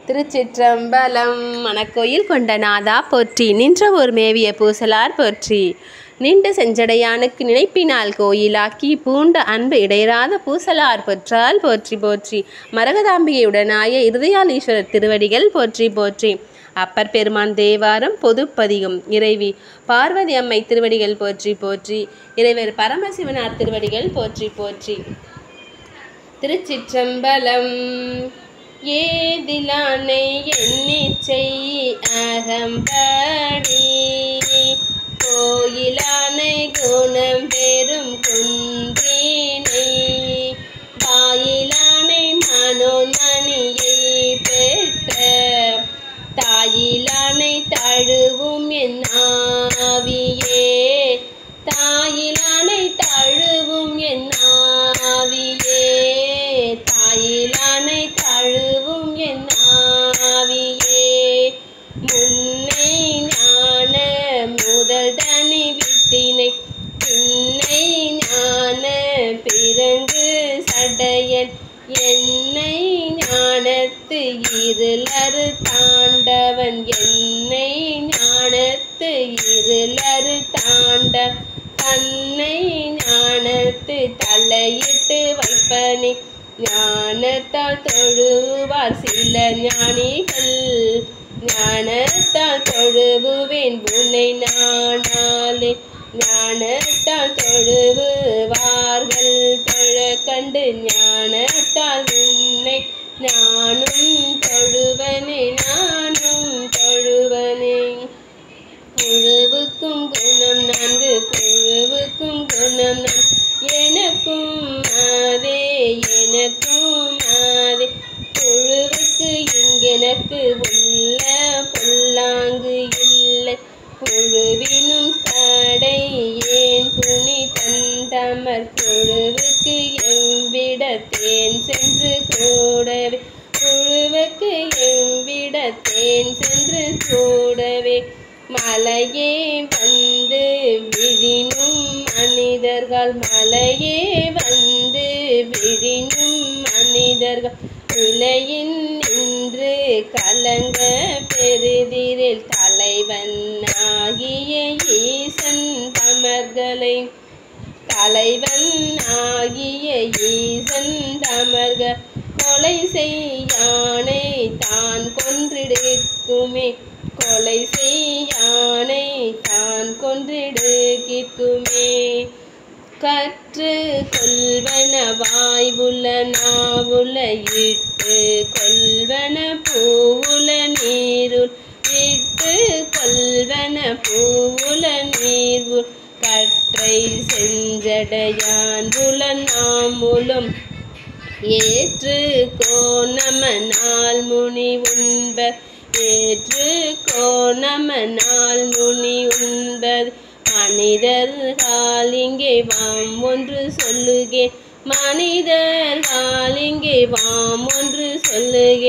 திருச்சிற்றம்பலம் மணக்கோயில் கொண்ட நாதா போற்றி நின்ற ஒரு மேவிய பூசலார் போற்றி நின்று செஞ்சடையானுக்கு நினைப்பினால் கோயிலாக்கி பூண்ட அன்பு இடையராத பூசலார் பொற்றால் போற்றி போற்றி மரகதாம்பிகையுடனாய இருதயாலீஸ்வரர் திருவடிகள் போற்றி போற்றி அப்பர் பெருமான் தேவாரம் பொதுப்பதிகம் இறைவி பார்வதி அம்மை திருவடிகள் போற்றி போற்றி இறைவர் பரமசிவனார் திருவடிகள் போற்றி போற்றி திருச்சிற்றம்பலம் ஏதிலானை எண்ணிச்சை அகம்படி கோயிலானை குணம் பெறும் குன்றினை வாயிலானை மனோன்மணியை பெற்ற தாயிலானை தழுவும் என் ஆவியே தாயிலானை தழுவும் என் ஆவியே தாயிலானை தழுவும் என் ஆவியே முன்னை ஞான முதல் தனி வித்தினை பின்னை ஞான பிறங்கு சடையன் என்னை ஞானத்து இருளறு தாண்டவன் என்னை ஞானத்து இருளறு தாண்ட தன்னை ஞானத்து தலையிட்டு வைப்பனே ஞானத்தால் தொழுவார் சில ஞானிகள் ஞானத்தால் தொழுவுவேன் உன்னை நானாலே ஞானத்தால் தொழுவுவார்கள் தொழ கண்டு ஞானத்தால் உன்னை நானும் தொழுவனே நானும் தொழுவனே புழுவுக்கும் குணம் நான்கு புழுவுக்கும் குணம் நான் எனக்கும் அதே எனக்கும் அதே புழுவுக்கு இங்கெனக்கு உள்ள பொல்லாங்கு இல்லை புழுவினும் கடை ஏன் துணி தந்தமர் புழுவுக்கு எவ்விடத்தேன் சென்று கூடவே புழுவுக்கு எவ்விடத்தேன் சென்று கூடவே மலையே வந்து விழினும் மனிதர்கள் மலையே வந்து விழினும் மனிதர்கள் நிலையின் நின்று கலங்க பெருதிரில் தலைவன் ஆகிய ஈசன் தமர்களை தலைவன் ஆகிய ஈசன் தமர்க கொலை செய்யானை தான் கொன்றிடுக்குமே கொலை செய்யானை தான் கொன்றிடுக்குமே கற்று கொல்வன வாய்வுல நாவுல இட்டு கொல்வன பூவுல நீருள் இட்டு கொல்வன பூவுல நீர்வுள் கற்றை செஞ்சடையான் புலனாமுலும் ஏற்று கோணம நாள் முனி உண்பர் ஏற்று கோணம நாள் முனி உண்பர் மனிதர்கள் இங்கே வாம் ஒன்று சொல்லுகே மனிதர்கள் இங்கே வாம் ஒன்று சொல்லுகே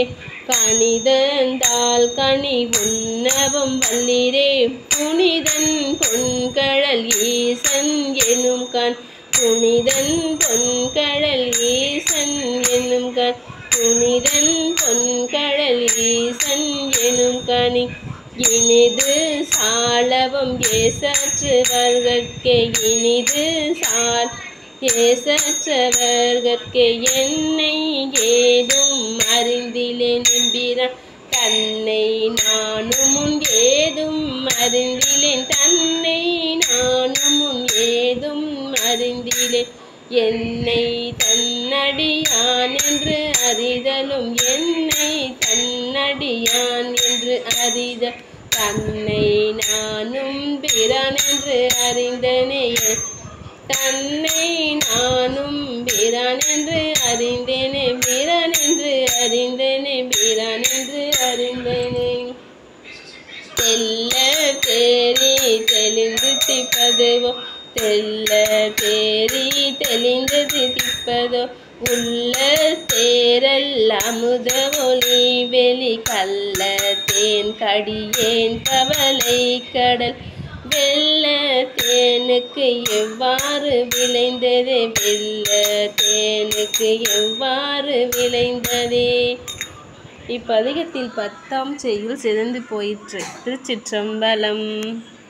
கணிதந்தால் கனி உண்ணவும் வல்லிரே புனிதன் பொன்கழல் ஈசன் எனும் கண் புனிதன் பொன்கழல் ஈசன் எனும் கண் புனிதன் பொன்கழல் ஈசன் எனும் கனி இனிது சாளவம் ஏசற்றுவர்கட்கே இனிது சால் ஏசற்றவர்கட்கே என்னை ஏதும் அறிந்திலே நிம்பிரான் தன்னை நானும் முன் ஏதும் அறிந்திலேன் தன்னை நானும் முன் ஏதும் அறிந்திலே என்னை தன்னடியான் என்று அறிதலும் என்னை தன்னடியான் என்று அறித தன்னை நானும் பிறான் என்று அறிந்தனே தன்னை நானும் பிறான் என்று அறிந்தேனே பிறான் என்று அறிந்தேனே பிறான் என்று அறிந்தேனே தெல்ல தேரி தெளிந்து திப்பதுவோ தெல்ல தேரி தெளிந்து திப்பதோ உள்ள தேரல் அமுத ஒளி வெளி கள்ள தேன் கடியேன் கவலை கடல் வெள்ள தேனுக்கு எவ்வாறு விளைந்தது வெள்ள தேனுக்கு எவ்வாறு விளைந்ததே இப்பதிகத்தில் பத்தாம் செய்யுள் சிதைந்து போயிற்று திருச்சிற்றம்பலம்